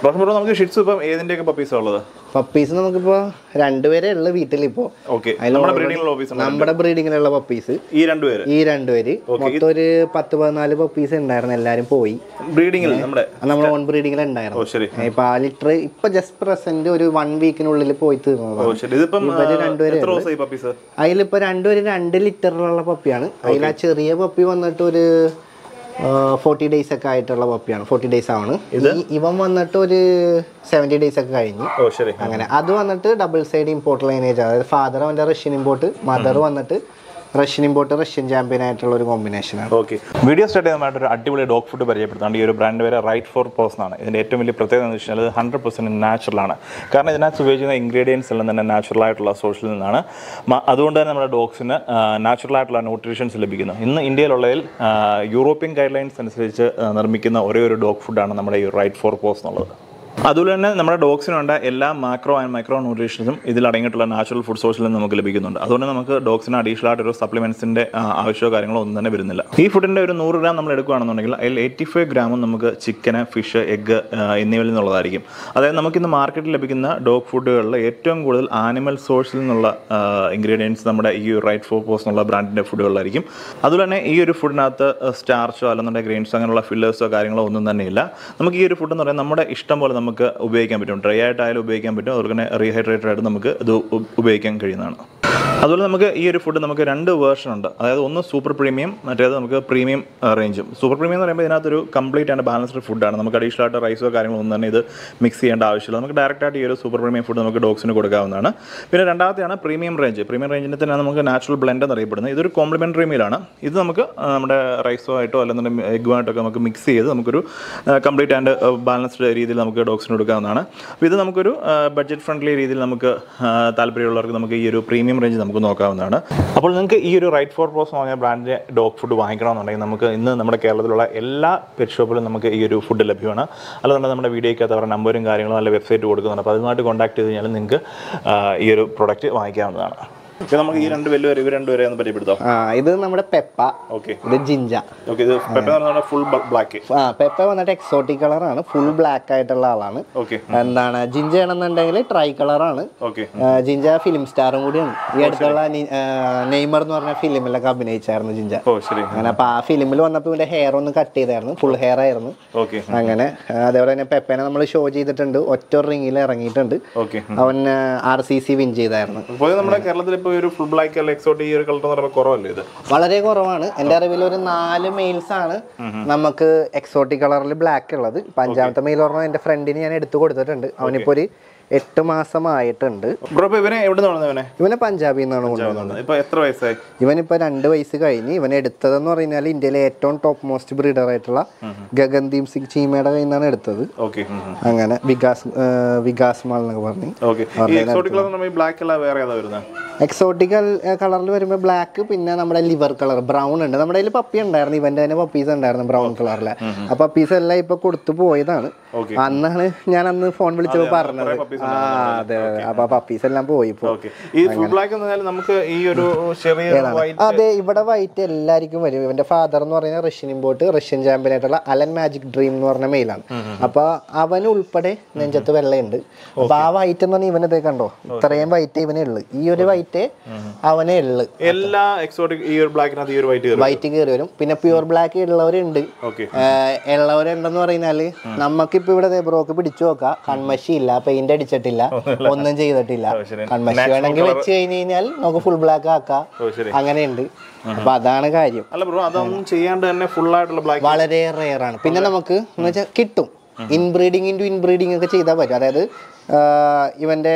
Bro നമുക്ക് Shih Tzu ഇപ്പം ഏതിൻ്റെയൊക്കെ പപ്പീസാണ് ഉള്ളത് പപ്പീസ് നമുക്കിപ്പോ രണ്ടുപേരെ ഉള്ളു വീട്ടിലിപ്പോ ഓക്കെ അതിൽ നമ്മുടെ already ബ്രീഡിംഗ് ഓഫീസ് നമ്മുടെ ബ്രീഡിങ്ങിലുള്ള പപ്പീസ് ഈ രണ്ടുപേര് ഈ രണ്ടുപേര് മൊത്തം ഒരു പത്ത് പതിനാല് പപ്പീസ് ഉണ്ടായിരുന്നു എല്ലാരും പോയി ബ്രീഡിങ്ങിൽ നമ്മുടെ അത് നമ്മുടെ ഓൺ ബ്രീഡിങ്ങിൽ ഉണ്ടായിരുന്നു ഓ ശരി ഇപ്പൊ ആ ലിറ്റർ ഇപ്പൊ ജസ്റ്റ് പ്രസന്റ് ഒരു വൺ വീക്കിനുള്ളിൽ പോയി ഓ തീർന്നതാണ് ശരി ഇതിപ്പം ആ, ഇവര് രണ്ടുപേരേ എത്ര ദിവസമായി പപ്പീസ് അതിലിപ്പോ രണ്ടുപേര് രണ്ട് ലിറ്ററിലുള്ള പപ്പിയാണ് അതിൽ ആ ചെറിയ പപ്പി വന്നിട്ട് ഒരു ഫോർട്ടി ഡേയ്സ് ഒക്കെ ആയിട്ടുള്ള പപ്പിയാണ് ഫോർട്ടി ഡേയ്സ് ആണ് ഈ- ഇവൻ വന്നിട്ട് ഒരു സെവൻറ്റി ഡേയ്സ് ഒക്കെ കഴിഞ്ഞു ഓ ശരി അങ്ങനെ അത് വന്നിട്ട് ഡബിൾ സൈഡ് ഇമ്പോർട്ട് ലൈനേജ് അതായത് ഫാദർ അവൻ്റെ റഷ്യൻ ഇമ്പോർട്ട് മദർ വന്നിട്ട് റഷ്യൻ ഇമ്പോർട്ട് റഷ്യൻ ചാമ്പ്യൻ ആയിട്ടുള്ള ഒരു കോമ്പിനേഷൻ ആണ് ഓക്കെ വീഡിയോ സ്റ്റാർട്ട് ചെയ്യുന്നതായിട്ട് ഒരു അടിപൊളി ഡോഗ് ഫുഡ് പരിചയപ്പെടുത്താണ്ട് ഈ ഒരു ബ്രാൻഡ് പേര് റൈറ്റ് ഫോർ പേഴ്സൺ ആണ് ഇതിൻ്റെ ഏറ്റവും വലിയ പ്രത്യേകത എന്ന് വെച്ചാൽ ഹൺഡ്രഡ് പെർസെൻറ്റ് നാച്ചുറൽ ആണ് കാരണം ഇതിനകത്ത് ഉപയോഗിക്കുന്ന ഇൻഗ്രീഡിയൻസ് എല്ലാം തന്നെ നാച്ചുറൽ ആയിട്ടുള്ള സോഴ്സിൽ നിന്നാണ് മ- അതുകൊണ്ട് തന്നെ നമ്മുടെ ഡോഗ്സിന് നാച്ചുറൽ ആയിട്ടുള്ള ന്യൂട്രീഷൻസ് ലഭിക്കുന്നു ഇന്ന് ഇന്ത്യയിലുള്ളതിൽ ആ, യൂറോപ്യൻ ഗൈഡ് ലൈൻസ് അനുസരിച്ച് ആ, നിർമ്മിക്കുന്ന ഒരേ ഒരു ഡോഗ് ഫുഡാണ് നമ്മുടെ ഈ റൈറ്റ് ഫോർ പോസ് എന്നുള്ളത് അതുപോലെ തന്നെ നമ്മുടെ ഡോഗ്സിന് വേണ്ട എല്ലാ മാക്രോ ആൻഡ് മൈക്രോ ന്യൂട്രീഷൻസും ഇതിൽ അടങ്ങിയിട്ടുള്ള നാച്ചുറൽ ഫുഡ് സോഴ്സിൽ നിന്ന് നമുക്ക് ലഭിക്കുന്നുണ്ട് അതുകൊണ്ട് നമുക്ക് ഡോഗ്സിന് അഡീഷണൽ ആയിട്ട് ഒരു സപ്ലിമെന്റ്സിന്റെ ആവശ്യമോ കാര്യങ്ങളോ ഒന്നും തന്നെ വരുന്നില്ല ഈ ഫുഡിന്റെ ഒരു നൂറ് ഗ്രാം നമ്മൾ എടുക്കുകയാണെന്നുണ്ടെങ്കിൽ അതിൽ എയ്റ്റി ഫൈവ് ഗ്രാമും നമുക്ക് ചിക്കന് ഫിഷ് എഗ്ഗ് എന്നിവയിൽ നിന്നുള്ളതായിരിക്കും അതായത് നമുക്കിന്ന് മാർക്കറ്റിൽ ലഭിക്കുന്ന ഡോഗ് ഫുഡുകളിൽ ഏറ്റവും കൂടുതൽ ആനിമൽ സോഴ്സിൽ നിന്നുള്ള ഇൻഗ്രീഡിയൻസ് നമ്മുടെ ഈ റൈറ്റ് ഫോർ പോസ് എന്നുള്ള ബ്രാൻഡിന്റെ ഫുഡുകളിലായിരിക്കും അതുപോലെ തന്നെ ഈ ഒരു ഫുഡിനകത്ത് സ്റ്റാർച്ചോ അല്ലെന്നുണ്ടെങ്കിൽ ഗ്രെയിൻസോ അങ്ങനെയുള്ള ഫില്ലേഴ്സോ കാര്യങ്ങളോ ഒന്നും തന്നെ ഇല്ല നമുക്ക് ഈ ഒരു ഫുഡ് എന്ന് പറയുന്നത് നമ്മുടെ ഇഷ്ടം പോലെ നമുക്ക് ഉപയോഗിക്കാൻ പറ്റും ഡ്രൈ ആയിട്ടായാലും ഉപയോഗിക്കാൻ പറ്റും അതുപോലെ തന്നെ റീഹൈഡ്രേറ്റഡ് ആയിട്ട് നമുക്ക് ഇത് ഉ- ഉപയോഗിക്കാൻ കഴിയുന്നതാണ് അതുപോലെ നമുക്ക് ഈ ഒരു ഫുഡ് നമുക്ക് രണ്ട് വേർഷൻ ഉണ്ട് അതായത് ഒന്ന് സൂപ്പർ പ്രീമിയം മറ്റേത് നമുക്ക് പ്രീമിയം റേഞ്ചും സൂപ്പർ പ്രീമിയം എന്ന് പറയുമ്പോൾ ഇതിനകത്തൊരു കംപ്ലീറ്റ് ആൻഡ് ബാലൻസ്ഡ് ഫുഡാണ് നമുക്ക് അഡീഷണൽ ആയിട്ട് റൈസോ കാര്യങ്ങളോ ഒന്നും തന്നെ ഇത് മിക്സ് ചെയ്യേണ്ട ആവശ്യമില്ല നമുക്ക് ഡയറക്റ്റ് ആയിട്ട് ഈ ഒരു സൂപ്പർ പ്രീമിയം ഫുഡ് നമുക്ക് ഡോഗ്സിന് കൊടുക്കാവുന്നതാണ് പിന്നെ രണ്ടാമത്തെയാണ് പ്രീമിയം റേഞ്ച് പ്രീമിയം റേഞ്ചിന് തന്നെ നമുക്ക് നാച്ചുറൽ ബ്ലെൻഡ് എന്നറിയപ്പെടുന്നത് ഇതൊരു കോംപ്ലിമെൻ്ററി മീലാണ് ഇത് നമുക്ക് ആ, നമ്മുടെ റൈസോ ആയിട്ടോ അല്ലെന്നുണ്ടെങ്കിൽ എഗ്ഗുമായിട്ടൊക്കെ നമുക്ക് മിക്സ് ചെയ്ത് നമുക്കൊരു കംപ്ലീറ്റ് ആൻഡ് ബാലൻസ്ഡ് രീതിയിൽ നമുക്ക് ഡോഗ്സിന് കൊടുക്കാവുന്നതാണ് അപ്പോൾ ഇത് നമുക്കൊരു ബഡ്ജറ്റ് ഫ്രണ്ട്ലി രീതിയിൽ നമുക്ക് ആ, താല്പര്യമുള്ളവർക്ക് നമുക്ക് ഈ ഒരു പ്രീമിയം റേഞ്ച് നമുക്ക് നോക്കാവുന്നതാണ് അപ്പോൾ നിങ്ങൾക്ക് ഈ ഒരു റൈറ്റ് ഫോർ പ്രോസ് എന്ന് പറഞ്ഞ ബ്രാൻഡിൻ്റെ ഡോഗ് ഫുഡ് വാങ്ങിക്കണമെന്നുണ്ടെങ്കിൽ നമുക്ക് ഇന്ന് നമ്മുടെ കേരളത്തിലുള്ള എല്ലാ പെറ്റ് ഷോപ്പിലും നമുക്ക് ഈ ഒരു ഫുഡ് ലഭ്യമാണ് അല്ലാതെ നമ്മുടെ വീഡിയോയ്ക്കകത്ത് അവരുടെ നമ്പറും കാര്യങ്ങളും നല്ല വെബ്സൈറ്റ് കൊടുക്കുന്നുണ്ട് അപ്പോൾ അതുമായിട്ട് കോൺടാക്ട് ചെയ്ത് കഴിഞ്ഞാൽ നിങ്ങൾക്ക് ആ, ഈ ഒരു പ്രൊഡക്റ്റ് വാങ്ങിക്കാവുന്നതാണ് അപ്പോൾ നമുക്ക് ഈ രണ്ട് വലിയ ഇവർ രണ്ടുപേരെ ഒന്ന് പരിചയപ്പെടുത്താം ആ ഇത് നമ്മുടെ പെപ്പ ഓക്കെ ഇത് ജിഞ്ച ഓക്കെ ഇത് പെപ്പ എന്ന് പറഞ്ഞാൽ ഫുൾ ബ്ലാക്ക് ആ പെപ്പ വന്നിട്ട് എക്സോട്ടിക് കളറാണ് ഫുൾ ബ്ലാക്ക് ആയിട്ടുള്ള ആളാണ് ഓക്കെ എന്താണ് ജിഞ്ച ആണെന്നുണ്ടെങ്കിൽ ട്രൈ കളറാണ് ഓക്കെ ജിഞ്ച ഫിലിം സ്റ്റാറും കൂടിയാണ് ഈ അടുത്തുള്ള നി- ആ, നെയ്മർ എന്ന് പറഞ്ഞ ഫിലിമിലൊക്കെ അഭിനയിച്ചായിരുന്നു ജിഞ്ച ഓ ശരി അങ്ങനെ അപ്പൊ ആ ഫിലിമിൽ വന്നപ്പോൾ ഇവന്റെ ഹെയർ ഒന്ന് കട്ട് ചെയ്തായിരുന്നു ഫുൾ ഹെയർ ആയിരുന്നു ഓക്കെ അങ്ങനെ ആ, അതേപോലെ തന്നെ പെപ്പനെ നമ്മൾ ഷോ ചെയ്തിട്ടുണ്ട് ഒറ്റ റിങ്ങിൽ ഇറങ്ങിയിട്ടുണ്ട് ഓക്കെ അവൻ ആർ സി സി വിൻ ചെയ്തായിരുന്നു പൊതുവെ നമ്മുടെ കേരളത്തിൽ ഇപ്പോൾ ഒരു ഫുൾ ബ്ലാക്ക് അല്ല എക്സോട്ട് ഈ ഒരു കളർ എന്ന് പറയുമ്പോൾ കുറവല്ലേ ഇത് വളരെ കുറവാണ് എൻ്റെ അറിവിൽ ഒരു നാല് മെയിൽസ് ആണ് നമുക്ക് എക്സോട്ടിക് കളറിൽ ബ്ലാക്ക് ഉള്ളത് ഇപ്പൊ അഞ്ചാമത്തെ മെയിൽ പറഞ്ഞാൽ എൻ്റെ ഫ്രണ്ടിന് ഞാൻ എടുത്തു കൊടുത്തിട്ടുണ്ട് അവനിപ്പോ ഒരു എട്ട് മാസമായിട്ടുണ്ട് ബ്രോ ഇപ്പൊ ഇവനെ എവിടെ നിന്ന് ഇവനെ ഇവനെ പഞ്ചാബിൽ നിന്നാണ് കൊണ്ടുവന്നത് ഇപ്പൊ എത്ര വയസ്സായി ഇവനിപ്പോ രണ്ട് വയസ്സ് കഴിഞ്ഞ് ഇവൻ എടുത്തതെന്ന് പറഞ്ഞാൽ ഇന്ത്യയിലെ ഏറ്റവും ടോപ്പ് മോസ്റ്റ് ബ്രീഡർ ആയിട്ടുള്ള ഗഗൻദീപ് സിംഗ് ചീമയുടെ കയ്യിൽ നിന്നാണ് എടുത്തത് ഓക്കെ അങ്ങനെ വികാസ് ആ, വികാസ് മാൾ എന്നൊക്കെ പറഞ്ഞ് ഓക്കെ ഈ എക്സോട്ടിക് കളർ നമ്മൾ ബ്ലാക്ക് അല്ല വേറെ ഏതാ വരുന്നത് എക്സോട്ടിക്കൽ കളറിൽ വരുമ്പോൾ ബ്ലാക്ക് പിന്നെ നമ്മുടെ ലിവർ കളർ ബ്രൗൺ ഉണ്ട് നമ്മുടെ കയ്യിൽ പപ്പി ഉണ്ടായിരുന്നു ഇവന്റെ തന്നെ പപ്പീസ് ഉണ്ടായിരുന്നു ബ്രൗൺ കളറിലെ ആ പപ്പീസ് എല്ലാം ഇപ്പൊ കൊടുത്തു പോയതാണ് Okay. അന്നാണ് ഞാൻ അന്ന് ഫോൺ വിളിച്ചപ്പോൾ പറഞ്ഞത് puppies ആ അതെ അതെ അപ്പൊ പപ്പീസ് എല്ലാം പോയി ഇപ്പൊ ഓക്കെ ഈ ഫുൾ ബ്ലാക്ക് എന്ന് പറഞ്ഞാൽ നമുക്ക് ഈ ഒരു ചെറിയ വൈറ്റ് അതെ ഇവിടെ വൈറ്റ് എല്ലാവർക്കും വരും ഇവന്റെ ഫാദർ എന്ന് പറയുന്നത് റഷ്യൻ ഇമ്പോർട്ട് റഷ്യൻ ചാമ്പ്യൻ ആയിട്ടുള്ള അലൻ മാജിക് ഡ്രീം എന്ന് പറഞ്ഞ മെയിലാണ് അപ്പൊ അവന് ഉൾപ്പെടെ നെഞ്ചത്ത് വെള്ളയുണ്ട് അപ്പൊ ആ വൈറ്റ് എന്ന് പറഞ്ഞാൽ ഇവനത് കണ്ടോ ഇത്രയും വൈറ്റ് ഇവനെ ഉള്ളു ഈ ഒരു വൈറ്റ് അവനെ ഉള്ളു എല്ലാ എക്സോട്ടിക് ഈ ഒരു ബ്ലാക്കിനകത്ത് ഈ ഒരു വൈറ്റ് കയറും വൈറ്റ് കയറി വരും പിന്നെ പ്യുവർ ബ്ലാക്ക് ഉള്ളവരുണ്ട് ഓക്കെ ഏഹ് ഉള്ളവരുണ്ടെന്ന് പറഞ്ഞാല് നമുക്കിപ്പോ ഇവിടെ ദേ ബ്രോക്ക് പിടിച്ചു നോക്കാം കൺമഷി ഇല്ല പെയിന്റ് അടിച്ചിട്ടില്ല ഒന്നും ചെയ്തിട്ടില്ല ശരി. കൺമഷി വേണമെങ്കിൽ വെച്ച് കഴിഞ്ഞ് കഴിഞ്ഞാൽ നമുക്ക് ഫുൾ ബ്ലാക്ക് ആക്കാം ഓ ശരി അങ്ങനെയുണ്ട് അപ്പൊ അതാണ് കാര്യം അല്ല ബ്രോ അതൊന്നും ചെയ്യാണ്ട് തന്നെ ഫുൾ ആയിട്ടുള്ള ബ്ലാക്ക് വളരെ റെയർ ആണ് പിന്നെ നമുക്ക് എന്ന് വെച്ചാൽ കിട്ടും ഇൻബ്രീഡിങ് ഇൻറ്റു ഇൻബ്രീഡിങ് ഒക്കെ ചെയ്താൽ പറ്റും അതായത് ആഹ് ഇവന്റെ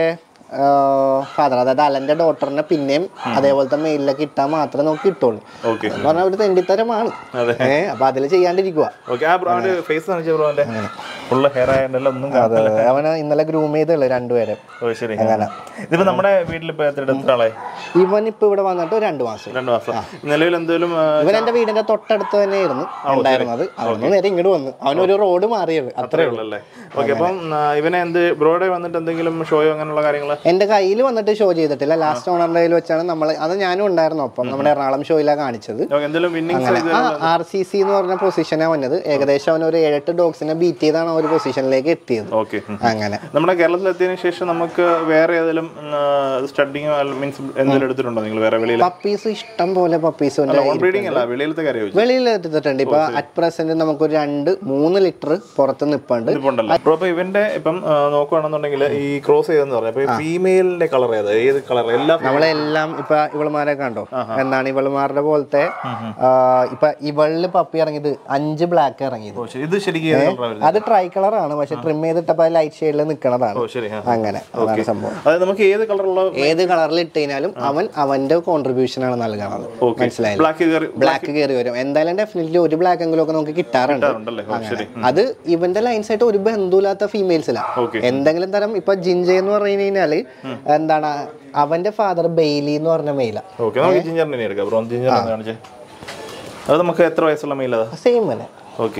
ഫാദർ അതായത് അലന്റെ ഡോട്ടറിനെ പിന്നെയും അതേപോലത്തെ മെയിലൊക്കെ ഇട്ടാൽ മാത്രമേ നമുക്ക് കിട്ടുള്ളൂ ഓക്കെ എന്ന് പറഞ്ഞാൽ ഒരു തെണ്ടിത്തരമാണ് ഏഹ് അപ്പൊ അതിൽ ചെയ്യാണ്ടിരിക്കുക ഓക്കെ ആ ബ്രോ അവന്റെ ഫേസ് കാണിച്ച ബ്രോ അവന്റെ ഫുള്ള് ഹെയർ ആയതുകൊണ്ടല്ല ഒന്നും അതെ അവനെ ഇന്നലെ ഗ്രൂം ചെയ്തുള്ളൂ രണ്ടുപേരെ ഓ ശരി ഇതിപ്പോ നമ്മുടെ വീട്ടിൽ ഇപ്പൊ എത്ര എത്ര ആളായി ഇവൻ ഇപ്പൊ ഇവിടെ വന്നിട്ട് ഒരു രണ്ട് മാസം രണ്ടു മാസം നിലവിൽ എന്തെങ്കിലും ഇവൻ എന്റെ വീടിന്റെ തൊട്ടടുത്ത് തന്നെയായിരുന്നു ഉണ്ടായിരുന്നത് അവന് നേരെ ഇങ്ങോട്ട് വന്നു അവനൊരു റോഡ് മാറിയത് അത്രേ ഉള്ളൂ ഉള്ളല്ലേ ഓക്കെ അപ്പം ആ, ഇവനെ എന്ത് ബ്രോയുടെ വന്നിട്ട് എന്തെങ്കിലും ഷോയോ അങ്ങനെയുള്ള കാര്യങ്ങൾ എന്റെ കയ്യിൽ വന്നിട്ട് ഷോ ചെയ്തിട്ടില്ല ലാസ്റ്റ് ഓണറിന്റെ കയ്യിൽ വെച്ചാണ് നമ്മൾ അത് ഞാനും ഉണ്ടായിരുന്നു ഒപ്പം നമ്മുടെ എറണാകുളം ഷോയിലാണ് കാണിച്ചത് ഓക്കെ എന്തെങ്കിലും വിന്നിങ്സ് അങ്ങനെ ആ ആർ സി സി എന്ന് പറഞ്ഞ പൊസിഷനാണ് വന്നത് ഏകദേശം അവൻ ഒരു ഏഴെട്ട് ഡോഗ്സിനെ ബീറ്റ് ചെയ്താണ് ആ ഒരു പൊസിഷനിലേക്ക് എത്തിയത് ഓക്കെ അങ്ങനെ നമ്മുടെ കേരളത്തിൽ എത്തിയതിനു ശേഷം നമുക്ക് വേറെ ഏതെങ്കിലും സ്റ്റഡിങ് മീൻസ് എന്തെങ്കിലും എടുത്തിട്ടുണ്ടോ നിങ്ങൾ വേറെ വെളിയിൽ പപ്പീസ് ഇഷ്ടം പോലെ പപ്പീസ് ഓൺ ബ്രീഡിംഗ് അല്ല വെളിയിലത്തെ കാര്യം ചോദിച്ചു വെളിയിൽ എടുത്തിട്ടുണ്ട് ഇപ്പൊ അറ്റ് പ്രസന്റ് നമുക്കൊരു രണ്ട് മൂന്ന് ലിറ്റർ പുറത്ത് നിപ്പുണ്ട് ഇതുണ്ടല്ലോ ബ്രോ അപ്പൊ ഇവന്റെ ഇപ്പം ആ, നോക്കുകയാണെന്നുണ്ടെങ്കിൽ ഈ ക്രോസ് ചെയ്തെന്ന് പറഞ്ഞാൽ അപ്പൊ ഫീമെയിലിന്റെ കളർ ഏതാ ഏത് കളർ എല്ലാ നമ്മളെല്ലാം ഇപ്പൊ ഇവളുമാരെ കണ്ടോ എന്താണ് ഇവളുമാരുടെ പോലത്തെ ആ, ഇപ്പൊ ഇവളില് പപ്പി ഇറങ്ങിയത് അഞ്ച് ബ്ലാക്ക് ഇറങ്ങിയത് ഓ, ശരി. ഇത് ശരിക്കും ഏത് കളറാണ് വരുന്നത് അത് ട്രൈ കളർ ആണ് പക്ഷെ ട്രിം ചെയ്തിട്ടപ്പോ ലൈറ്റ് ഷെയ്ഡിൽ നിൽക്കുന്നതാണ് ഓ ശരി ആ. അങ്ങനെ അതാണ് സംഭവം അതായത് നമുക്ക് ഏത് കളറുള്ള ഏത് കളറിൽ ഇട്ട് കഴിഞ്ഞാലും അവൻ അവന്റെ കോൺട്രിബ്യൂഷൻ ആണ് നൽകണത് മനസ്സിലായില്ല ബ്ലാക്ക് കയറി ബ്ലാക്ക് കയറി വരും എന്തായാലും ഡെഫിനറ്റ്ലി ഒരു ബ്ലാക്ക് എങ്കിലും ഒക്കെ നമുക്ക് കിട്ടാറുണ്ട് ഉണ്ടല്ലേ ഓ, ശരി അത് ഇവന്റെ ലൈൻസ് ആയിട്ട് ഒരു ബന്ധമില്ലാത്ത ഫീമെയിൽസിലാണ് Okay. എന്തെങ്കിലും തരം ഇപ്പൊ ജിഞ്ച എന്ന് പറഞ്ഞു കഴിഞ്ഞാല് എന്താണ് അവന്റെ ഫാദർ ബെയിലി എന്ന് പറഞ്ഞ മെയില ഓക്കെ നമുക്ക് ജിഞ്ചറിനെ എടുക്കാം ബ്രോ ജിഞ്ചർ കാണിച്ചേ അത് നമുക്ക് എത്ര വയസ്സുള്ള മെയിൽ അതാ സെയിം തന്നെ ഓക്കെ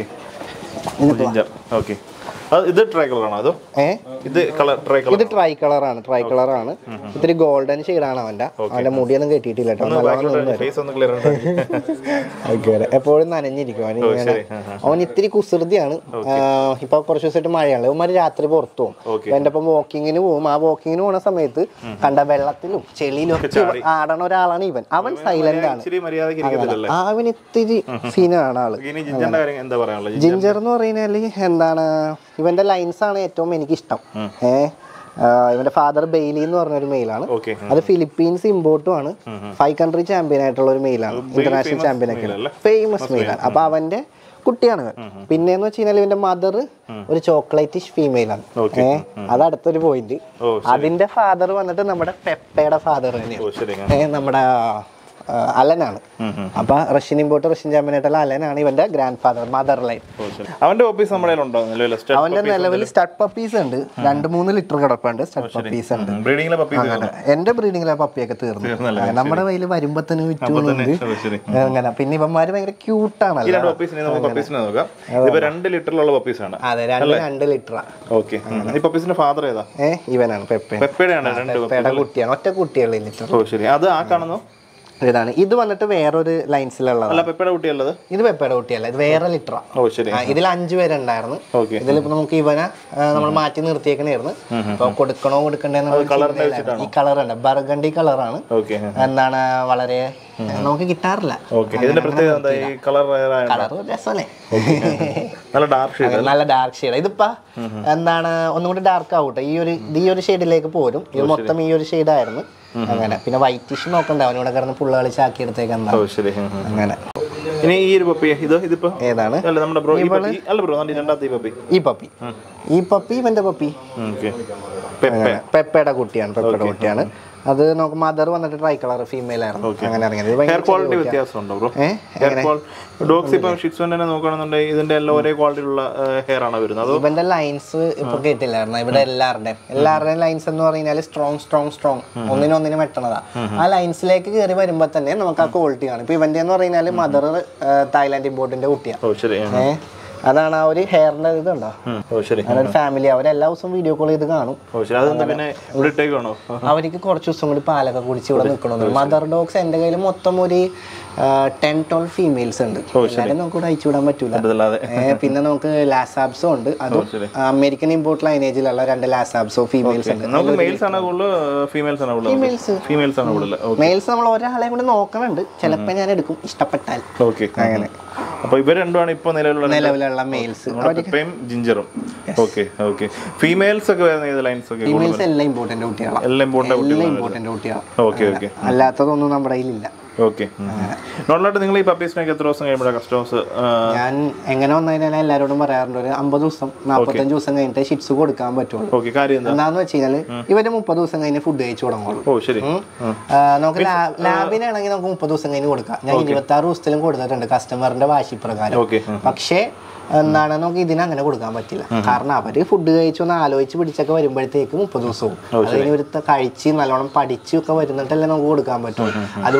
ജിഞ്ചർ ഓക്കെ അത് ഇത് ട്രൈ കളറാണോ അതോ ഏ ഇത് കളർ ട്രൈ കളർ ഇത് ട്രൈ കളർ ആണ് ട്രൈ കളർ ആണ് ഇത്തിരി ഗോൾഡൻ ആണ് അവന്റെ അവന്റെ മുടിയൊന്നും കെട്ടിയിട്ടില്ല കേട്ടോ നല്ലോണം ഫേസ് ഒന്ന് ക്ലിയർ ആയിക്കോട്ടെ. എപ്പോഴും നനഞ്ഞിരിക്കും അവൻ ഇങ്ങനെ അവൻ ഇത്തിരി കുസൃതിയാണ് ആഹ് ഇപ്പൊ കുറച്ച് ദിവസമായിട്ട് മഴയാണ് ഇവന്മാര് രാത്രി പുറത്തു പോകും Okay. എന്റെ ഒപ്പം വാക്കിങ്ങിന് പോകും ആ വാക്കിങ്ങിന് പോകുന്ന സമയത്ത് കണ്ട വെള്ളത്തിലും ചെളിയിലും ഒക്കെ ആടണ ഒരാളാണ് ഇവൻ അവൻ സൈലന്റ് ആണ് ഇച്ചിരി മര്യാദക്ക് ഇരിക്കത്തില്ലല്ലേ ആ, അവൻ ഇത്തിരി സീനാണ് ആള് ഇനി ജിഞ്ചറിന്റെ കാര്യം എന്താ പറയാനുള്ളത് ജിഞ്ചർ എന്ന് പറയുന്നാല് എന്താണ് ഇവന്റെ ലൈൻസ് ആണ് ഏറ്റവും എനിക്ക് ഇഷ്ടം ഏ ആഹ് ഇവന്റെ ഫാദർ ബെയിലി എന്ന് പറഞ്ഞ ഒരു മെയിലാണ് ഓക്കെ അത് ഫിലിപ്പീൻസ് ഇമ്പോർട്ടും ആണ് ഫൈവ് കൺട്രി ചാമ്പ്യൻ ആയിട്ടുള്ള ഒരു മെയിലാണ് ഇന്റർനാഷണൽ ചാമ്പ്യൻ ഒക്കെ ഫേമസ് മെയിലാണ് അപ്പൊ അവന്റെ കുട്ടിയാണ് ഇവൻ. പിന്നെന്ന് വെച്ച് കഴിഞ്ഞാൽ ഇവന്റെ മദർ ഒരു ചോക്ലേറ്റിഷ് ഫീമെയിൽ ആണ് ഏഹ് അത് അടുത്തൊരു പോയിന്റ് ഓ, അതിന്റെ ഫാദർ വന്നിട്ട് നമ്മുടെ പെപ്പയുടെ ഫാദർ തന്നെയാണ് ഓ ശരി ഏഹ് നമ്മുടെ ആ, അലനാണ് അപ്പൊ റഷ്യൻ ഇമ്പോർട്ട് റഷ്യൻ ചാമ്പ്യൻ ആയിട്ടുള്ള അലനാണ് ഇവന്റെ ഗ്രാൻഡ് ഫാദർ മദർ ലൈൻ ഓ ശരി അവന്റെ ഓഫീസ് നമ്മുടെ ഉണ്ടോ നിലവിൽ അവന്റെ നിലവിൽ സ്റ്റഡ് പപ്പീസ് ഉണ്ട് രണ്ട് മൂന്ന് ലിറ്റർ കിടപ്പുണ്ട് സ്റ്റഡ് പപ്പീസ് ഉണ്ട് ബ്രീഡിങ്ങിലെ പപ്പീസ് അങ്ങനെ എന്റെ ബ്രീഡിങ്ങിലെ പപ്പിയൊക്കെ തീർന്നു ആ, നമ്മുടെ കയ്യിൽ വരുമ്പോ തന്നെ വിറ്റുന്നുണ്ട് ഓ ശരി അങ്ങനെ പിന്നെ ഇവന്മാര് ഭയങ്കര ക്യൂട്ടാണല്ലോ രണ്ട് പപ്പീസിനെ നമുക്ക് പപ്പീസിനെ നോക്കാം ഇതിപ്പോ രണ്ട് ലിറ്ററിലുള്ള പപ്പീസാണ് അതെ രണ്ട് രണ്ട് ലിറ്ററാ ഓക്കെ ഈ പപ്പീസിന്റെ ഫാദർ ഏതാ ഏ ഇവനാണ് പെപ്പെ പെപ്പയുടെയാണ് രണ്ട് പെപ്പയുടെ കുട്ടിയാണ് ഒറ്റ കുട്ടിയുള്ള ലിറ്റർ ഓ ശരി അത് ആ കാണുന്നു ഇതാണ് ഇത് വന്നിട്ട് വേറൊരു ലൈൻസിലുള്ളതാണ് അല്ല പെപ്പയുടെ കുട്ടിയുള്ളത് ഇത് പെപ്പയുടെ കുട്ടിയല്ല ഇത് വേറെ ലിറ്ററാ ഓ ശരി ഇതിൽ അഞ്ചു പേരുണ്ടായിരുന്നു ഓക്കെ ഇതിലിപ്പോ നമുക്ക് ഇവനെ നമ്മൾ മാറ്റി നിർത്തിയേക്കണായിരുന്നു അപ്പൊ കൊടുക്കണോ കൊടുക്കണ്ടേന്നുള്ള ഈ കളർ ഉണ്ട് ബർഗണ്ടി കളറാണ് ഓക്കെ എന്താണ് വളരെ നമുക്ക് കിട്ടാറില്ല ഓക്കെ ഇതിന്റെ പ്രത്യേകത എന്താ ഈ കളർ കളർ രസമല്ലേ നല്ല ഡാർക്ക് ഷെയ്ഡ് നല്ല ഡാർക്ക് ഷെയ്ഡ് ഇതിപ്പോ എന്താണ് ഒന്നും കൂടി ഡാർക്ക് ആവട്ടെ ഈ ഒരു ഇത് ഈ ഒരു ഷെയ്ഡിലേക്ക് പോരും ഇത് മൊത്തം ഈ ഒരു ഷെയ്ഡ് ആയിരുന്നു അങ്ങനെ പിന്നെ വൈറ്റിഷ് നോക്കണ്ട അവനിവിടെ കിടന്ന് പുള്ള കളിച്ചാക്കി എടുത്തേക്കെന്താ ഓ ശരി ഉം, ഉം. അങ്ങനെ ഇനി ഈ ഒരു പപ്പി ഇത് ഇതിപ്പോ ഏതാണ് അല്ല നമ്മുടെ ബ്രോ ഈ പപ്പി അല്ല ബ്രോ നമ്മുടെ ഈ രണ്ടാമത്തെ ഈ പപ്പി ഈ പപ്പി ഈ പപ്പി ഇവന്റെ പപ്പി ഓക്കെ പെപ്പ പെപ്പയുടെ കുട്ടിയാണ് പെപ്പയുടെ കുട്ടിയാണ് അത് നമുക്ക് മദർ വന്നിട്ട് ട്രൈ കളർ ഫീമെയിൽ ആയിരുന്നു അങ്ങനെ ഇറങ്ങിയത് ഇത് ഹെയർ ഭയങ്കര ക്വാളിറ്റി വ്യത്യാസം ഉണ്ടോ ബ്രോ ഏ? ഹെയർ ക്വാളിറ്റി ഡോഗ്സ് ഇപ്പം ഷിറ്റ്സുവിന്റെ തന്നെ നോക്കുകയാണെന്നുണ്ടെങ്കിൽ ഇതിന്റെ എല്ലാം ഒരേ ക്വാളിറ്റിയുള്ള ഹെയർ ആണ് വരുന്നത് അതോ ഇവന്റെ ലൈൻസ് ഇപ്പൊ കേട്ടില്ലായിരുന്നു ഇവിടെ എല്ലാവരുടെയും എല്ലാവരുടെയും ലൈൻസ് എന്ന് പറഞ്ഞാൽ സ്ട്രോങ് സ്ട്രോങ് സ്ട്രോങ് ഒന്നിനൊന്നിനും വെട്ടണതാ ആ ലൈൻസിലേക്ക് കയറി വരുമ്പോ തന്നെ നമുക്ക് ആ ക്വാളിറ്റി കാണും ഇപ്പൊ ഇവന്റെ എന്ന് പറഞ്ഞാൽ മദർ തായ്ലാന്റ് ഇമ്പോർട്ടിന്റെ കുട്ടിയാണ് ഓ ശരി ഉം. ഏഹ് അതാണ് ആ ഒരു ഹെയറിന്റെ ഇത് ഉണ്ടോ ഉം. ഓ ശരി അങ്ങനെ ഒരു ഫാമിലി അവർ എല്ലാ ദിവസവും വീഡിയോ കോൾ ചെയ്ത് കാണും ഓ ശരി അതെന്താ പിന്നെ ഇവിടെ ഇട്ടേക്കാണോ അവർക്ക് കുറച്ച് ദിവസം കൂടി പാലൊക്കെ കുടിച്ച് ഇവിടെ നിൽക്കണമെന്ന് മദർ ഡോഗ്സ് എൻ്റെ കയ്യിൽ മൊത്തം ഒരു ടെൻ ട്വൽവ് ഫീമെയിൽസ് ഉണ്ട് എല്ലാവരും നമുക്ക് ഇവിടെ അയച്ചു വിടാൻ പറ്റൂല അതല്ലാതെ ഏ, പിന്നെ നമുക്ക് ലാസാബ്സും ഉണ്ട് അതും ശരി. അമേരിക്കൻ ഇമ്പോർട്ട് ലൈനേജിലുള്ള രണ്ട് ലാസാബ്സോ ഫീമെയിൽസ് ഉണ്ട് നമുക്ക് മെയിൽസ് ആണ് കൂടുതൽ ഫീമെയിൽസ് ആണ് കൂടുതൽ ഫീമെയിൽസ് ഫീമെയിൽസ് ആണ് കൂടുതൽ മെയിൽസ് നമ്മൾ ഒരാളെ കൂടി നോക്കണുണ്ട് ചിലപ്പോൾ ഞാൻ എടുക്കും ഇഷ്ടപ്പെട്ടാൽ ഓക്കെ അങ്ങനെ അപ്പൊ ഇവർ രണ്ടുമാണ് ഇപ്പൊ നിലവിലുള്ള നിലവിലുള്ള മെയിൽസ് നമ്മുടെ പെപ്പയും ജിഞ്ചറും ഓക്കെ ഓക്കെ ഫീമെയിൽസ് ഒക്കെ വരുന്ന ഏത് ലൈൻസ് ഒക്കെ ഫീമെയിൽസ് എല്ലാം ഇമ്പോർട്ടൻ്റ് കുട്ടികളാണ് എല്ലാം ഇമ്പോർട്ടൻ്റ് എല്ലാം ഇമ്പോർട്ടൻ്റ് കുട്ടികളാണ് ഓക്കെ ഓക്കെ അല്ലാത്തതൊന്നും നമ്മുടെ കയ്യിലില്ല ഓക്കെ നോർമലായിട്ട് നിങ്ങൾ ഈ പപ്പീസിനൊക്കെ എത്ര ദിവസം കഴിയുമ്പോഴാണ് കസ്റ്റമേഴ്സ് ഞാൻ എങ്ങനെ വന്നു കഴിഞ്ഞാൽ എല്ലാവരോടും പറയാറുണ്ട് ഒരു അമ്പത് ദിവസം നാൽപ്പത്തഞ്ച് ദിവസം കഴിഞ്ഞിട്ട് ഷിറ്റ്സ് കൊടുക്കാൻ പറ്റുള്ളൂ ഓക്കെ കാര്യം എന്താ എന്താന്ന് വെച്ച് കഴിഞ്ഞാല് ഇവര് മുപ്പത് ദിവസം കഴിഞ്ഞ് ഫുഡ് കഴിച്ചു തുടങ്ങുള്ളൂ ഓ ശരി ആ, നമുക്ക് ലാ- ലാബിനാണെങ്കിൽ നമുക്ക് മുപ്പത് ദിവസം കഴിഞ്ഞ് കൊടുക്കാം ഞാൻ ഇരുപത്തി ആറ് ദിവസത്തിലും കൊടുത്തിട്ടുണ്ട് കസ്റ്റമറിന്റെ വാശി പ്രകാരം ഓക്കെ പക്ഷേ എന്താണ് നമുക്ക് ഇതിന് അങ്ങനെ കൊടുക്കാൻ പറ്റില്ല കാരണം അവര് ഫുഡ് കഴിച്ചു ഒന്ന് ആലോചിച്ച് പിടിച്ചൊക്കെ വരുമ്പോഴത്തേക്ക് മുപ്പത് ദിവസവും അത് കഴിഞ്ഞ് ഒരു ത- കഴിച്ച് നല്ലോണം പഠിച്ച് ഒക്കെ വരുന്നിട്ടല്ലേ നമുക്ക് കൊടുക്കാൻ പറ്റുള്ളൂ അതുപോലെ തന്നെ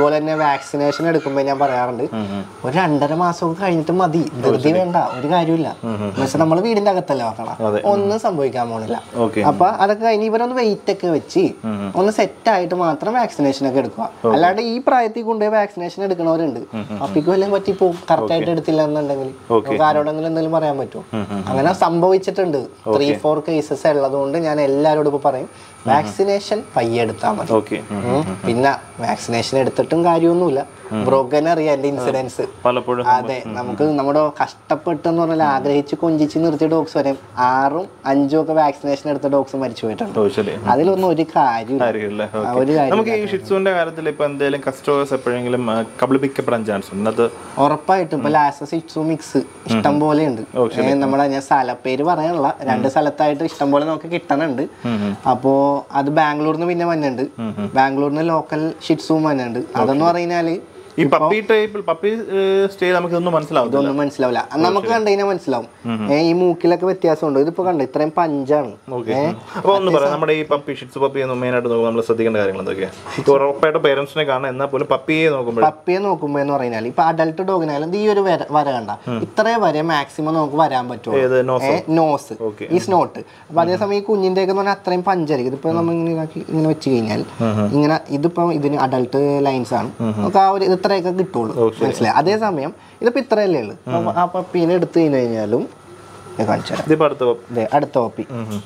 വാക്സിനേഷൻ എടുക്കുമ്പോൾ ഞാൻ പറയാറുണ്ട് ഒരു രണ്ടര മാസമൊക്കെ കഴിഞ്ഞിട്ട് മതി ധൃതി വേണ്ട ഒരു കാര്യമില്ല എന്നുവെച്ചാൽ നമ്മൾ വീടിന്റെ അകത്തല്ലേ നോക്കണം ഒന്നും സംഭവിക്കാൻ പോണില്ല ഓക്കെ അപ്പൊ അതൊക്കെ കഴിഞ്ഞ് ഇവരൊന്ന് വെയിറ്റ് ഒക്കെ വെച്ച് ഒന്ന് സെറ്റ് ആയിട്ട് മാത്രം വാക്സിനേഷൻ ഒക്കെ എടുക്കുക അല്ലാണ്ട് ഈ പ്രായത്തിൽ കൊണ്ടുപോയി വാക്സിനേഷൻ എടുക്കണവരുണ്ട് അപ്പിക്ക് വല്ലതും പറ്റി പോകും കറക്റ്റ് ആയിട്ട് എടുത്തില്ല എന്നുണ്ടെങ്കിൽ നമുക്ക് ആരോടെങ്കിലും എന്തെങ്കിലും പറയാൻ പറ്റുമോ അങ്ങനെ സംഭവിച്ചിട്ടുണ്ട് ത്രീ ഫോർ കേസസ് ഉള്ളതുകൊണ്ട് ഞാൻ എല്ലാവരോടും ഇപ്പൊ പറയും വാക്സിനേഷൻ പയ്യെ എടുത്താൽ മതി ഓക്കെ ഉം. പിന്നെ വാക്സിനേഷൻ എടുത്തിട്ടും കാര്യമൊന്നുമില്ല ബ്രോക്കൻ അറിയാം എന്റെ ഇൻസിഡൻസ് പലപ്പോഴും അതെ നമുക്ക് നമ്മുടെ കഷ്ടപ്പെട്ടെന്ന് പറഞ്ഞാൽ ആഗ്രഹിച്ച് കൊഞ്ചിച്ച് നിർത്തിയ ഡോഗ്സ് വരെ ആറും അഞ്ചും ഒക്കെ വാക്സിനേഷൻ എടുത്ത ഡോഗ്സ് മരിച്ചു പോയിട്ടുണ്ട് ഓ ശരി അതിലൊന്നും ഒരു കാര്യമില്ല കാര്യമില്ല ആ, ഒരു കാര്യം നമുക്ക് ഈ ഷിറ്റ്സുവിന്റെ കാര്യത്തിൽ ഇപ്പൊ എന്തെങ്കിലും കസ്റ്റമേഴ്സ് എപ്പോഴെങ്കിലും ആ, കബളിപ്പിക്കപ്പെടാൻ ചാൻസ് ഉണ്ട് അത് ഉറപ്പായിട്ടും ഇപ്പൊ ലാസ സിക്സു മിക്സ് ഇഷ്ടം പോലെ ഉണ്ട് നമ്മുടെ ഞാൻ സ്ഥലപ്പേര് പറയാനുള്ള രണ്ട് സ്ഥലത്തായിട്ട് ഇഷ്ടം പോലെ നമുക്ക് കിട്ടണുണ്ട് അപ്പോ അത് ബാംഗ്ലൂരിൽ നിന്ന് പിന്നെ വന്നിട്ടുണ്ട് ബാംഗ്ലൂരിൽ നിന്ന് ലോക്കൽ ഷിറ്റ്സും വന്നിട്ടുണ്ട് അതെന്ന് പറഞ്ഞാല് ഈ പപ്പി ടൈപ്പിൽ പപ്പി സ്റ്റേ നമുക്ക് ഇതൊന്നും മനസ്സിലാവുന്നില്ല ഇതൊന്നും മനസ്സിലാവില്ല നമുക്ക് കണ്ടു കഴിഞ്ഞാൽ മനസ്സിലാവും ഏ, ഈ മൂക്കിലൊക്കെ വ്യത്യാസമുണ്ട് ഇതിപ്പോ കണ്ടു ഇത്രയും പഞ്ചാണ് ഓക്കെ അപ്പൊ ഒന്ന് പറയാം നമ്മുടെ ഈ പപ്പി ഷിറ്റ്സ് പപ്പി എന്ന് മെയിൻ ആയിട്ട് നോക്കുമ്പോൾ നമ്മൾ ശ്രദ്ധിക്കേണ്ട കാര്യങ്ങൾ എന്തൊക്കെയാ ഇപ്പൊ ഉറപ്പായിട്ട് പേരൻസിനെ കാണാം എന്നാൽ പോലും പപ്പിയെ നോക്കുമ്പോൾ പപ്പിയെ നോക്കുമ്പോ എന്ന് പറഞ്ഞാൽ ഇപ്പൊ അഡൽട്ട് ഡോഗിനായാലും ഈ ഒരു വര വര കണ്ട ഇത്രയും വരെ മാക്സിമം നമുക്ക് വരാൻ പറ്റുമോ ഏത് നോസ് നോസ് Okay. ഈ സ്നോട്ട് അപ്പൊ അതേസമയം ഈ കുഞ്ഞിന്റെ ഒക്കെ പറഞ്ഞാൽ അത്രയും പഞ്ചായിരിക്കും ഇതിപ്പോ നമ്മൾ ഇങ്ങനെ ഇതാക്കി ഇങ്ങനെ വെച്ച് കഴിഞ്ഞാൽ ഇങ്ങനെ ഇതിപ്പോ ഇതിന് അഡൽട്ട് ലൈൻസ് ആണ് നമുക്ക് ആ ഒരു ഇത് ഇത്രയൊക്കെ കിട്ടുള്ളൂ മനസ്സിലായി അതേസമയം ഇതിപ്പോ ഇത്രയല്ലേ ഉള്ളൂ അപ്പൊ ആ പപ്പീനെ എടുത്തു കഴിഞ്ഞു കഴിഞ്ഞാലും ഞാൻ കാണിച്ചു തരാം ഇതിപ്പോ അടുത്ത ദേ, അടുത്ത പപ്പി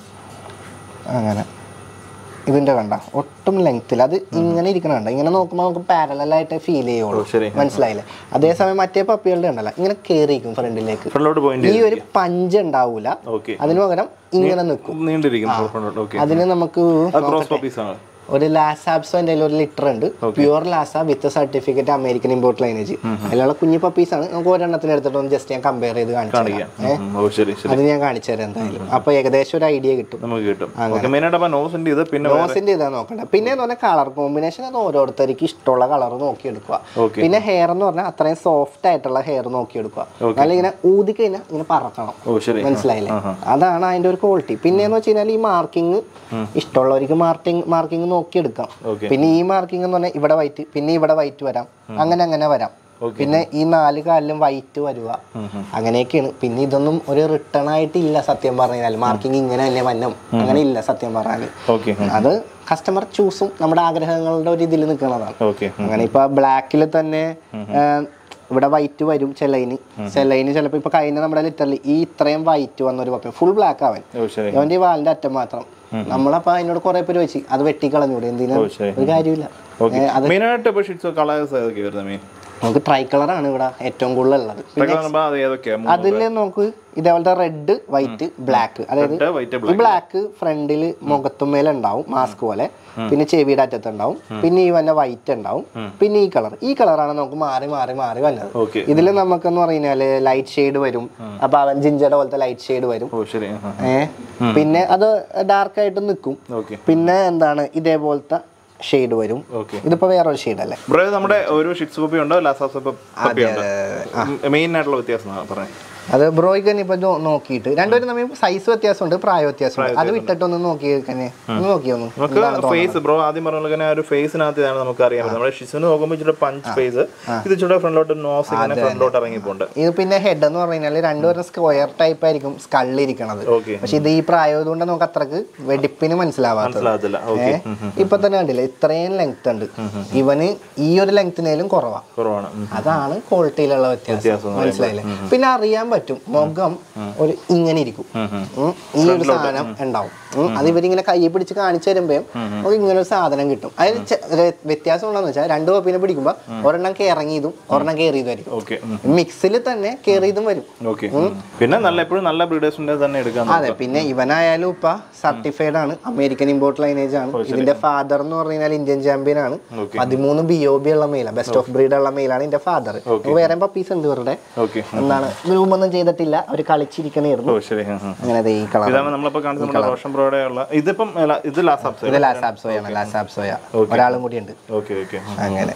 അങ്ങനെ ഇതിന്റെ കണ്ട ഒട്ടും ലെങ്ത്തിൽ അത് ഇങ്ങനെ ഇരിക്കണ കണ്ട ഇങ്ങനെ നോക്കുമ്പോൾ നമുക്ക് പാരലൽ ആയിട്ട് ഫീൽ ചെയ്യുള്ളൂ ശരി മനസ്സിലായില്ലേ അതേസമയം മറ്റേ പപ്പികളുടെ ഉണ്ടല്ലോ ഇങ്ങനെ കേറിയിരിക്കും ഫ്രണ്ടിലേക്ക് ഫ്രണ്ടിലോട്ട് പോയിന്റ് ഈ ഒരു പഞ്ച് ഉണ്ടാവൂല ഓക്കെ അതിന് പകരം ഇങ്ങനെ നിൽക്കും നീണ്ടിരിക്കും ഫ്രണ്ടിലോട്ട് ഓക്കെ അതിന് നമുക്ക് ക്രോസ് പപ്പീസ് ആണ് ഒരു ലാസാബ്സോ എൻ്റെ ഒരു ലിറ്റർ ഉണ്ട് pure Lhasa with certificate American import lineage അതിലുള്ള കുഞ്ഞു പപ്പീസ് ആണ് നമുക്ക് ഒരെണ്ണത്തിന് എടുത്തിട്ട് ഒന്ന് ജസ്റ്റ് ഞാൻ കമ്പയർ ചെയ്ത് കാണിച്ചു തരാം. ഉം, ഓ ശരി ശരി അത് ഞാൻ കാണിച്ചു തരാം എന്തായാലും അപ്പൊ ഏകദേശം ഒരു ഐഡിയ കിട്ടും നമുക്ക് കിട്ടും ഓക്കെ മെയിൻ ആയിട്ട് അപ്പൊ നോസിന്റെ ഇത് പിന്നെ വേറെ- റോസിന്റെ ഇതാ നോക്കണ്ട പിന്നെ എന്ന് പറഞ്ഞാൽ കളർ കോമ്പിനേഷൻ അത് ഓരോരുത്തർക്ക് ഇഷ്ടമുള്ള കളർ നോക്കിയെടുക്കുക Okay. പിന്നെ ഹെയർ എന്ന് പറഞ്ഞാൽ അത്രയും സോഫ്റ്റ് ആയിട്ടുള്ള ഹെയർ നോക്കിയെടുക്കുക അല്ലെങ്കിൽ ഇങ്ങനെ ഊതി കഴിഞ്ഞാൽ ഇങ്ങനെ പറക്കണം ഓ ശരി മനസ്സിലായില്ലേ അതാണ് അതിന്റെ ഒരു ക്വാളിറ്റി പിന്നെ എന്ന് വെച്ച് കഴിഞ്ഞാൽ ഈ മാർക്കിംഗ് ഇഷ്ടമുള്ളവർക്ക് മാർക്കിംഗ് മാർക്കിംഗ് നോക്കിയെടുക്കാം Okay. പിന്നെ ഈ മാർക്കിംഗ് എന്ന് പറഞ്ഞാൽ ഇവിടെ വൈറ്റ് പിന്നെ ഇവിടെ വൈറ്റ് വരാം അങ്ങനെ അങ്ങനെ വരാം പിന്നെ ഈ നാല് കാലിലും വൈറ്റ് വരുക അങ്ങനെയൊക്കെയാണ് പിന്നെ ഇതൊന്നും ഒരു റിട്ടേൺ ആയിട്ടില്ല സത്യം പറഞ്ഞാൽ മാർക്കിംഗ് ഇങ്ങനെ തന്നെ വന്നം അങ്ങനെ ഇല്ല സത്യം പറഞ്ഞാൽ ഓക്കെ അത് കസ്റ്റമർ ചൂസും നമ്മുടെ ആഗ്രഹങ്ങളുടെ ഒരു ഇതിൽ നിൽക്കുന്നതാണ് ഓക്കെ അങ്ങനെ ഇപ്പൊ ബ്ലാക്കിൽ തന്നെ ആ, ഇവിടെ വൈറ്റ് വരും ചെലൈന് ചെലൈന് ചിലപ്പോ ഇപ്പൊ കഴിഞ്ഞ നമ്മുടെ ലിറ്ററിൽ ഈ ഇത്രയും വൈറ്റ് വന്ന ഒരു പപ്പ ഫുൾ ബ്ലാക്ക് അവൻ ഓ ശരി അവന്റെ ഈ വാലിന്റെ അറ്റം മാത്രം നമ്മളപ്പോ അതിനോട് കുറെ പേര് വെച്ച് അത് വെട്ടിക്കളഞ്ഞൂടെ എന്തിനാ ഓ ശരി ഒരു കാര്യമില്ല ഓക്കെ ഏ, അത് മെയിൻ ആയിട്ട് ഇപ്പൊ ഷിറ്റ്സ് കളേഴ്സ് ഏതൊക്കെ വരുന്നത് മെയിൻ നമുക്ക് ട്രൈ കളറാണ് ഇവിടെ ഏറ്റവും കൂടുതൽ ഉള്ളത് അത് ഏതൊക്കെയാ അതിൽ നമുക്ക് ഇതേപോലത്തെ റെഡ് വൈറ്റ് ബ്ലാക്ക് അതായത് വൈറ്റ് ഈ ബ്ലാക്ക് ഫ്രണ്ടിൽ മുഖത്തുമേലെ ഉണ്ടാവും മാസ്ക് പോലെ പിന്നെ ചെവിയുടെ അറ്റത്ത് ഉണ്ടാവും പിന്നെ ഈ വന്ന വൈറ്റ് ഉണ്ടാവും പിന്നെ ഈ കളർ ഈ കളറാണ് നമുക്ക് മാറി മാറി മാറി വന്നത് ഓക്കെ ഇതിൽ നമുക്കെന്ന് പറഞ്ഞാല് ലൈറ്റ് ഷെയ്ഡ് വരും അപ്പൊ അവൻ ജിഞ്ചയുടെ പോലത്തെ ലൈറ്റ് ഷെയ്ഡ് വരും ഓ ശരി ഏ പിന്നെ അത് ഡാർക്ക് ആയിട്ട് നിൽക്കും ഓക്കെ പിന്നെ എന്താണ് ഇതേപോലത്തെ ഷെയ്ഡ് വരും ഓക്കെ ഇതിപ്പോ വേറൊരു ഷെയ്ഡ് അല്ലേ ബ്രോ നമ്മുടെ ഒരു ഷിറ്റ്സ് പപ്പി ഉണ്ട് ലാസാസ് പപ്പി ഉണ്ട് മെയിൻ ആയിട്ടുള്ള വ്യത്യാസം പറഞ്ഞത് അത് ബ്രോയ്ക്ക് തന്നെ ഇപ്പൊ നോ- നോക്കിയിട്ട് രണ്ടുപേരും തമ്മിൽ സൈസ് വ്യത്യാസമുണ്ട് പ്രായ വ്യത്യാസമുണ്ട് അത് വിട്ടിട്ടൊന്ന് നോക്കി തന്നെ ഒന്ന് നോക്കിയൊന്ന് നമുക്ക് ഫേസ് ബ്രോ ആദ്യം പറഞ്ഞ പോലെ തന്നെ ആ ഒരു ഫേസിനകത്ത് ഇതാണ് നമുക്ക് അറിയാൻ പറ്റും നമ്മുടെ ഷിസിന് നോക്കുമ്പോൾ ഇച്ചിരി പഞ്ച് ഫേസ് ഇത് ഇച്ചിരി ഫ്രണ്ടിലോട്ട് നോസ് ഇങ്ങനെ ഫ്രണ്ടിലോട്ട് ഇറങ്ങിപ്പോണ്ട് ഇത് പിന്നെ ഹെഡ് എന്ന് പറഞ്ഞു കഴിഞ്ഞാൽ രണ്ടുപേരും സ്ക്വയർ ടൈപ്പ് ആയിരിക്കും സ്കള്ളിരിക്കണത് ഓക്കെ പക്ഷെ ഇത് ഈ പ്രായമായതുകൊണ്ട് നമുക്ക് അത്രക്ക് വെടിപ്പിന് മനസ്സിലാവാത്തത് മനസ്സിലാകത്തില്ല ഓക്കെ ഇപ്പൊ തന്നെ കണ്ടില്ലേ ഇത്രയും ലെങ്ത് ഉണ്ട് ഇവന് ഈ ഒരു ലെങ്ത്തിനേലും കുറവാ കുറവാണ് ഉം. അതാണ് ക്വാളിറ്റിയിലുള്ള വ്യത്യാസം വ്യത്യാസം മനസ്സിലായില്ലേ പിന്നെ അറിയാൻ പറ്റും മുഖം ഒരു ഇങ്ങനെ ഇരിക്കും ഉം. ഈ ഒരു സാധനം ഉണ്ടാവും ഉം. അത് ഇവരിങ്ങനെ കൈ പിടിച്ച് കാണിച്ചു തരുമ്പോഴും നമുക്ക് ഇങ്ങനെ ഒരു സാധനം കിട്ടും അതിന് ചെ- ഒരു വ്യത്യാസം ഉള്ളതെന്ന് വെച്ചാൽ രണ്ട് കോപ്പിനെ പിടിക്കുമ്പോൾ ഒരെണ്ണം കയറിയതും ഒരെണ്ണം കയറിയതുമായിരിക്കും ഓക്കെ മിക്സിൽ തന്നെ കയറിയതും വരും ഓക്കെ പിന്നെ നല്ല എപ്പോഴും നല്ല ബ്രീഡേഴ്സിന്റെ തന്നെ എടുക്കാൻ അതെ പിന്നെ ഇവനായാലും ഇപ്പൊ സർട്ടിഫൈഡ് ആണ് അമേരിക്കൻ ഇമ്പോർട്ട് ലൈനേജ് ആണ് ഇതിന്റെ ഫാദർ എന്ന് പറഞ്ഞു കഴിഞ്ഞാൽ ഇന്ത്യൻ ചാമ്പ്യൻ ആണ് Okay. പതിമൂന്ന് ബി ഒ ബി ഉള്ള മെയിലാണ് ബെസ്റ്റ് ഓഫ് ബ്രീഡ് ഉള്ള മെയിലാണ് ഇതിന്റെ ഫാദർ വേറെ പപ്പീസ് ഉണ്ട് ഇവരുടെ ഓക്കെ എന്താണ് ഗ്രൂം ഒന്നും ചെയ്തിട്ടില്ല അവര് കളിച്ചിരിക്കണായിരുന്നു ഓ ശരി ആ, ആ. അങ്ങനെ ദേ ഈ കളർ ഇതാണ് നമ്മളിപ്പോ കാണിച്ച നമ്മുടെ റോഷൻ ബ്രോയുടെ ഉള്ള ഇതിപ്പം ല- ഇത് ലാസ്റ്റ് ഇത് ലാസാബ്സോയാണ് ലാസാബ്സോയ ഒരാളും കൂടി ഉണ്ട് ഓക്കെ ഓക്കെ അങ്ങനെ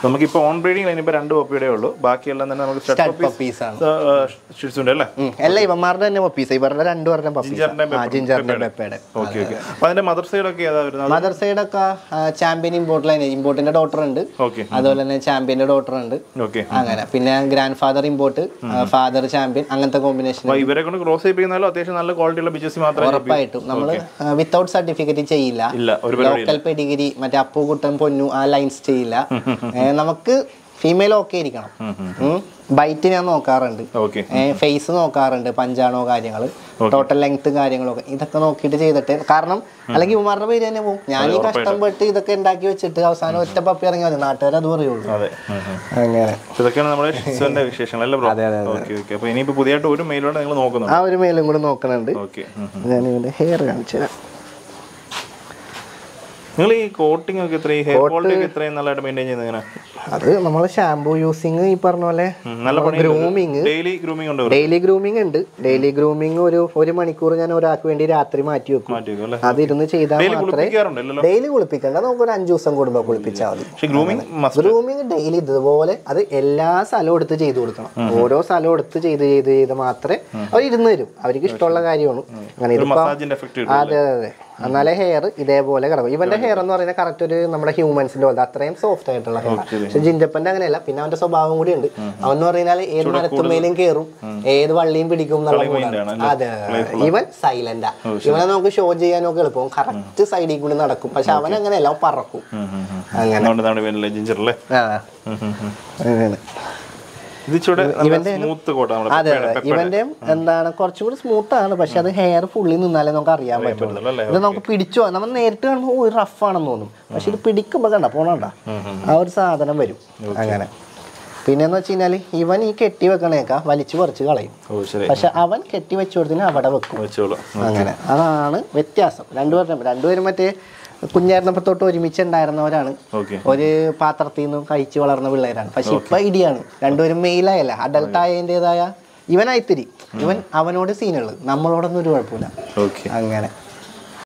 നമുക്കിപ്പോൾ ഓൺ ബ്രീഡിംഗ് കഴിഞ്ഞപ്പോൾ രണ്ട് പപ്പിയുടെ ഉള്ളൂ ബാക്കിയെല്ലാം തന്നെ നമുക്ക് സ്റ്റഡ് സ്റ്റഡ് പപ്പീസ് പപ്പീസ് ആണ് ഷിറ്റ്സുണ്ട് അല്ലേ ഉം. അല്ല ഇവന്മാരുടെ തന്നെ പപ്പീസ് ഇവരുടെ രണ്ടുപേരുടെ പപ്പീസ് ജിഞ്ചറിന്റെ ആ ജിഞ്ചറിന്റെ പെപ്പയുടെ ഓക്കെ ഓക്കെ അപ്പോൾ അതിന്റെ മദർ സൈഡൊക്കെ ഏതാ വരുന്നത് മദർ സൈഡ് ഒക്കെ ചാമ്പ്യൻ ഇമ്പോർട്ടിൽ ഇമ്പോർട്ടിന്റെ ഡോട്ടർ ഉണ്ട് ഓക്കെ അതുപോലെ തന്നെ ചാമ്പ്യന്റെ ഡോട്ടർ ഉണ്ട് ഓക്കെ അങ്ങനെ പിന്നെ grandfather import father champion അങ്ങനത്തെ കോമ്പിനേഷൻ അപ്പോൾ ഇവരെ കൊണ്ട് ക്രോസ് ചെയ്യിപ്പിക്കുന്നാലും അത്യാവശ്യം നല്ല ക്വാളിറ്റിയുള്ള ബിജസ് മാത്രമേ ഉറപ്പായിട്ടും നമ്മൾ വിത്തൗട്ട് സർട്ടിഫിക്കറ്റ് ചെയ്യില്ല ഇല്ല ഒരു പരിപാടി ലോക്കൽ പെഡിഗിരി മറ്റേ അപ്പു കുട്ടൻ പൊന്നു ആ ലൈൻസ് ചെയ്യില്ല ഏ, നമുക്ക് ഫീമെയിൽ ഓക്കെ ഇരിക്കണം ബൈറ്റ് ഞാൻ നോക്കാറുണ്ട് ഓക്കെ ഫേസ് നോക്കാറുണ്ട് പഞ്ചാണോ കാര്യങ്ങൾ ടോട്ടൽ ലെങ്ത് കാര്യങ്ങളൊക്കെ ഇതൊക്കെ നോക്കിയിട്ട് ചെയ്തിട്ട് കാരണം അല്ലെങ്കിൽ ഇവന്മാരുടെ പേര് തന്നെ പോകും ഞാൻ ഈ കഷ്ടപ്പെട്ട് ഇതൊക്കെ ഉണ്ടാക്കി വെച്ചിട്ട് അവസാനം ഒറ്റ പപ്പി ഇറങ്ങി മതി നാട്ടുകാർ അത് പറയുള്ളൂ അതെ ഉം, ഉം. അങ്ങനെ അപ്പോൾ ഇതൊക്കെയാണ് നമ്മുടെ ഷിറ്റ്സുവിന്റെ വിശേഷങ്ങൾ അല്ലേ ബ്രോ അതെ, അതെ, ഓക്കെ ഓക്കെ അപ്പോൾ ഇനിയിപ്പോൾ പുതിയതായിട്ട് ഒരു മെയിലോടെ നിങ്ങൾ നോക്കുന്നുണ്ട് ആ ഒരു മേലും കൂടെ നോക്കണുണ്ട് ഓക്കെ ഞാൻ ഇതിന്റെ ഹെയർ കാണിച്ചു തരാം നിങ്ങൾ ഈ കോട്ടിംഗ് ഒക്കെ ഇത്രയും ഹെയർ ക്വാളിറ്റി ഒക്കെ ഇത്രയും നല്ലതായിട്ട് മെയിൻറ്റെയിൻ ചെയ്യുന്നത് എങ്ങനെ അത് നമ്മൾ ഷാംപൂ യൂസിങ് ഈ പറഞ്ഞ പോലെ ഉം, നല്ല പണി ഗ്രൂമിങ് ഡെയിലി ഗ്രൂമിംഗ് ഉണ്ട് ഇവർക്ക്. ഡെയിലി ഗ്രൂമിംഗ് ഉണ്ട് ഡെയിലി ഗ്രൂമിംഗ് ഒരു ഒരു മണിക്കൂർ ഞാൻ ഒരാൾക്ക് വേണ്ടി രാത്രി മാറ്റി വെക്കും മാറ്റി വെക്കും അല്ലേ അതിരുന്ന് ചെയ്താൽ ഡെയിലി മാത്രമേ കുളിപ്പിക്കാറുണ്ടല്ലോ ഡെയിലി കുളിപ്പിക്കണ്ട നമുക്ക് ഒരു അഞ്ചു ദിവസം കൂടുമ്പോൾ കുളിപ്പിച്ചാൽ മതി പക്ഷെ ഗ്രൂമിംഗ് മസ്റ്റ് ഗ്രൂമിങ് ഡെയിലി ഇതുപോലെ അത് എല്ലാ സ്ഥലവും എടുത്ത് ചെയ്തു കൊടുക്കണം ഓരോ സ്ഥലവും എടുത്ത് ചെയ്ത് ചെയ്ത് ചെയ്ത് മാത്രമേ അവർ ഇരുന്ന് തരും അവർക്ക് ഇഷ്ടമുള്ള കാര്യമാണ് അങ്ങനെ ഒരു ഇതിപ്പോ മസാജിന്റെ എഫക്ട് കിട്ടും അതെ അതെ അതെ എന്നാലേ ഹെയർ ഇതേപോലെ കിടക്കും ഇവന്റെ ഹെയർ എന്ന് പറയുന്നത് കറക്റ്റ് ഒരു നമ്മുടെ ഹ്യൂമൻസിന്റെ പോലെ അത്രയും സോഫ്റ്റ് ആയിട്ടുള്ള ഹെയർ പക്ഷെ ജിഞ്ചപ്പന്റെ അങ്ങനെയല്ല പിന്നെ അവന്റെ സ്വഭാവം കൂടി ഉണ്ട് അവൻ എന്ന് പറഞ്ഞാൽ ഏത് മരത്തുമേലും കയറും ഏത് വള്ളിയും പിടിക്കും എന്നുള്ള മൂടാണ്. അതെ അതെ, അതെ. ഇവൻ സൈലന്റാ ഇവനെ നമുക്ക് ഷോ ചെയ്യാനൊക്കെ എളുപ്പം കറക്റ്റ് സൈഡിൽ കൂടി നടക്കും പക്ഷെ അവൻ അങ്ങനെയല്ല അവൻ പറക്കും അങ്ങനെ അതുകൊണ്ട് നമ്മുടെ പേരിലെ ജിഞ്ചർ അല്ലേ ആ അങ്ങനെ ഇത് ചൂടെ സ്മൂത്ത് കോട്ട നമ്മുടെ അതെ അതെ ഇവന്റെയും എന്താണ് കുറച്ചും കൂടി സ്മൂത്ത് ആണ് പക്ഷെ അത് ഹെയർ ഫുള്ളി നിന്നാലേ നമുക്ക് അറിയാൻ പറ്റുള്ളൂ അല്ലേ ഇത് നമുക്ക് പിടിച്ചോ നമ്മൾ നേരിട്ട് കാണുമ്പോൾ ഒരു റഫ് ആണെന്ന് തോന്നും പക്ഷെ ഇത് പിടിക്കുമ്പോൾ കണ്ട പോണണ്ട ആ ഒരു സാധനം വരും അങ്ങനെ പിന്നെന്ന് വെച്ച് കഴിഞ്ഞാല് ഇവൻ ഈ കെട്ടി വെക്കണേക്കാ വലിച്ചു പറിച്ച് കളയും ഓ ശരി പക്ഷെ അവൻ കെട്ടി വെച്ചു കൊടുത്തിന് അവിടെ വെക്കും വെച്ചോളൂ അങ്ങനെ അതാണ് വ്യത്യാസം രണ്ടുപേരും രണ്ടുപേരും മറ്റേ കുഞ്ഞായിരുന്നപ്പോ തൊട്ട് ഒരുമിച്ച് ഉണ്ടായിരുന്നവരാണ് ഓക്കെ ഒരു പാത്രത്തിൽ നിന്ന് കഴിച്ചു വളർന്ന പിള്ളേരാണ് പക്ഷെ ഇപ്പൊ ഇടിയാണ് രണ്ടുപേരും മെയിലായല്ല അഡൽട്ട് ആയതിൻ്റെതായ ഇവനായിത്തിരി ഇവൻ അവനോട് സീനുള്ളത് നമ്മളോടൊന്നും ഒരു കുഴപ്പമില്ല ഓക്കെ അങ്ങനെ